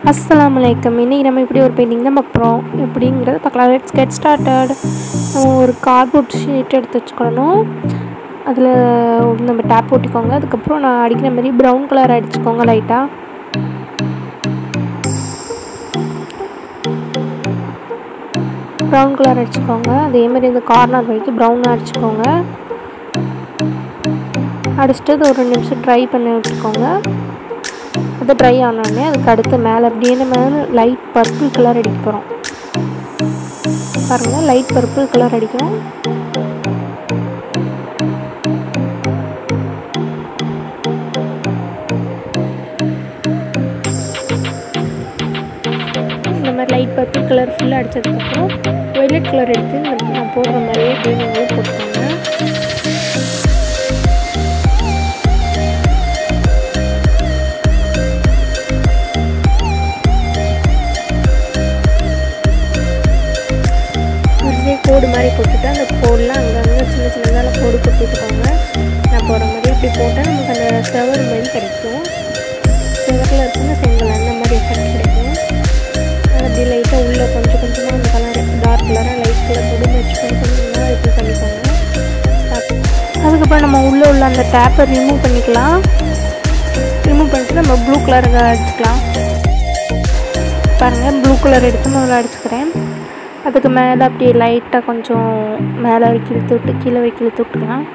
அஸ்ஸலாமு அலைக்கம் இன்றைக்கி நம்ம இப்படி ஒரு பெயிண்டிங் தான் பார்க்க போகிறோம் எப்படிங்கிறத பார்க்கலாம் லெட்ஸ் கெட் ஸ்டார்டட் நம்ம ஒரு கார்ட்போர்ட் ஷீட் எடுத்து வச்சுக்கணும் அதில் நம்ம டேப் ஓட்டிக்கோங்க அதுக்கப்புறம் நான் அடிக்கிற மாதிரி ப்ரௌன் கலர் அடிச்சுக்கோங்க லைட்டாக ப்ரௌன் கலர் அடிச்சுக்கோங்க அதே மாதிரி இந்த கார்னர் வரைக்கும் ப்ரௌனாக அடிச்சுக்கோங்க அடிச்சுட்டு அது ஒரு நிமிஷம் ட்ரை பண்ணி வச்சுக்கோங்க அது ட்ரை ஆனோடனே அதுக்கு அடுத்து மேலே அப்படியே மேலே லைட் பர்பிள் கலர் அடிக்க போகிறோம் பாருங்கள் லைட் பர்பிள் கலர் அடிக்கணும் இந்த மாதிரி லைட் பர்பிள் கலர் ஃபுல்லாக அடித்ததுக்கப்புறம் ஒய்லட் கலர் எடுத்து இந்த நான் போடுற மாதிரியே அப்படியே நீங்களும் போட்டுக்கோங்க வரிசையாக கோடு மாதிரி போட்டுட்டு அந்த கோடெலாம் அங்கங்கே சின்ன சின்னதாக கோடு போட்டுக்கோங்க நான் போடுற மாதிரி அப்படி போட்டால் நமக்கு அந்த செவர் மாதிரி கிடைக்கும் செவரில் இருக்குன்னா செங்கல் அந்த மாதிரி எஃபெக்ட் கிடைக்கும் அது அப்படியே லைட்டாக உள்ளே கொஞ்சம் கொஞ்சமாக அந்த கலர் டார்க் கலராக லைட் கலர் போட்டு மெச் பண்ணி கொஞ்சமாக இது பண்ணிக்கோங்க அதுக்கப்புறம் நம்ம உள்ளே உள்ள அந்த டேப்பை ரிமூவ் பண்ணிக்கலாம் ரிமூவ் பண்ணிட்டு நம்ம ப்ளூ கலர் அடிச்சுக்கலாம் பாருங்கள் ப்ளூ கலர் எடுத்து முதல்ல அடிச்சுக்கிறேன் அதுக்கு மேலே அப்படியே லைட்டாக கொஞ்சம் மேலே வரைக்கும் இழுத்து விட்டு கீழே வரைக்கும் இழுத்து விட்டுக்கலாம்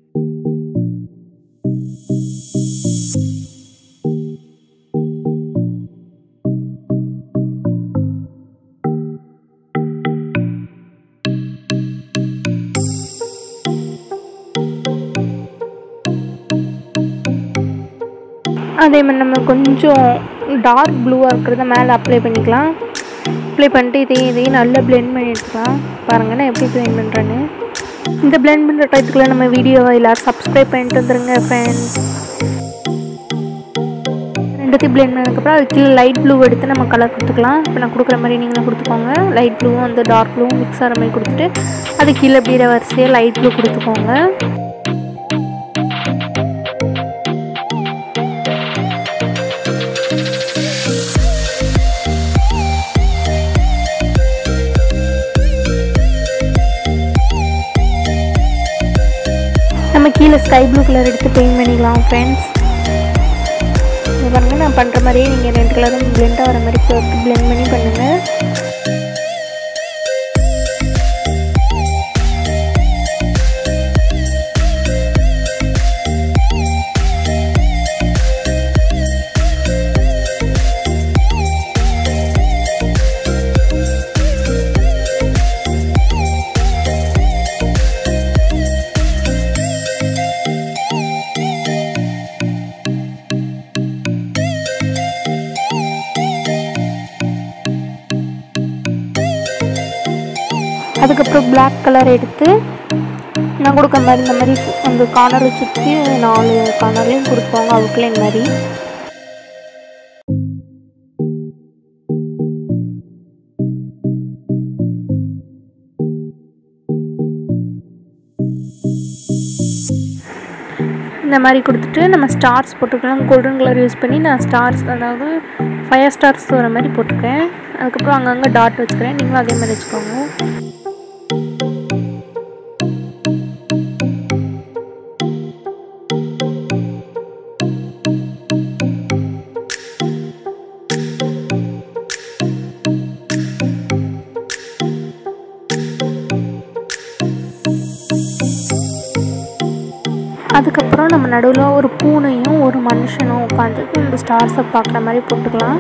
அதே மாதிரி நம்ம கொஞ்சம் டார்க் ப்ளூவாக இருக்கிறத மேலே அப்ளை பண்ணிக்கலாம் அப்ளை பண்ணிட்டு இதையும் இதையும் நல்லா பிளெண்ட் பண்ணி எடுத்துக்கலாம் பாருங்கள் நான் எப்படி பிளெண்ட் பண்ணுறேன்னு இந்த பிளெண்ட் பண்ணுற டயத்துக்குள்ள நம்ம வீடியோவை எல்லோரும் சப்ஸ்கிரைப் பண்ணிட்டு வந்துருங்க ஃப்ரெண்ட்ஸ் ரெண்டுத்தையும் பிளெண்ட் பண்ணதுக்கப்புறம் அது கீழே லைட் ப்ளூ எடுத்து நம்ம கலர் கொடுத்துக்கலாம் இப்போ நான் கொடுக்குற மாதிரி நீங்களும் கொடுத்துக்கோங்க லைட் ப்ளூவும் அந்த டார்க் ப்ளூவும் மிக்ஸ் ஆகிற மாதிரி கொடுத்துட்டு அது கீழே அப்படியே வரிசையாக லைட் ப்ளூ கொடுத்துக்கோங்க நம்ம கீழே ஸ்கை ப்ளூ கலர் எடுத்து பெயிண்ட் பண்ணிக்கலாம் ஃப்ரெண்ட்ஸ் இங்கே பாருங்கள் நான் பண்ணுற மாதிரியே நீங்கள் ரெண்டு கலரும் பிளெண்டாக வர மாதிரி போட்டு பிளெண்ட் பண்ணி பண்ணுங்கள் அதுக்கப்புறம் பிளாக் கலர் எடுத்து நான் கொடுக்குற மாதிரி இந்த மாதிரி அந்த கார்னரை சுற்றி நாலு கார்னர்லேயும் கொடுப்பாங்க அவுட்லைன் மாதிரி இந்த மாதிரி கொடுத்துட்டு நம்ம ஸ்டார்ஸ் போட்டுக்கலாம் கோல்டன் கலர் யூஸ் பண்ணி நான் ஸ்டார்ஸ் அதாவது ஃபயர் ஸ்டார்ஸ் வர மாதிரி போட்டுக்கிறேன் அதுக்கப்புறம் அங்கங்கே டாட் வச்சுக்கிறேன் நீங்களும் அதே மாதிரி வச்சுக்கோங்க அதுக்கப்புறம் நம்ம நடுவில் ஒரு பூனையும் ஒரு மனுஷனும் உட்காந்து இந்த ஸ்டார்ஸை பார்க்குற மாதிரி போட்டுக்கலாம்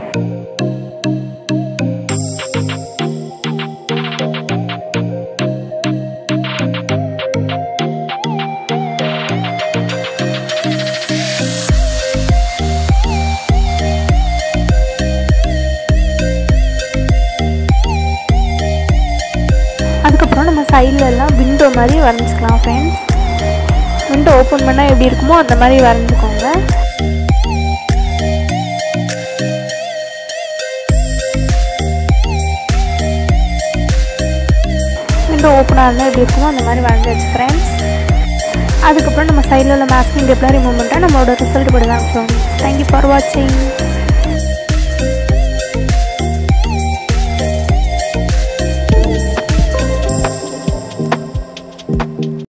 அதுக்கப்புறம் நம்ம சைடில் எல்லாம் விண்டோ மாதிரி வரைஞ்சிக்கலாம் ஃப்ரெண்ட்ஸ் விண்டோ ஓப்பன் பண்ணால் எப்படி இருக்குமோ அந்த மாதிரி வரைஞ்சிக்கோங்க விண்டோ ஓப்பனாக இருந்தால் எப்படி இருக்குமோ அந்த மாதிரி வரைஞ்சி வச்சு ஃப்ரெண்ட்ஸ் அதுக்கப்புறம் நம்ம சைடில் உள்ள மாஸ்கிங் டேப்லாம் ரிமூவ் பண்ணிட்டா நம்மளோட ரிசல்ட் படி தான் ஃப்ரெண்ட்ஸ் தேங்க்யூ ஃபார் வாட்சிங்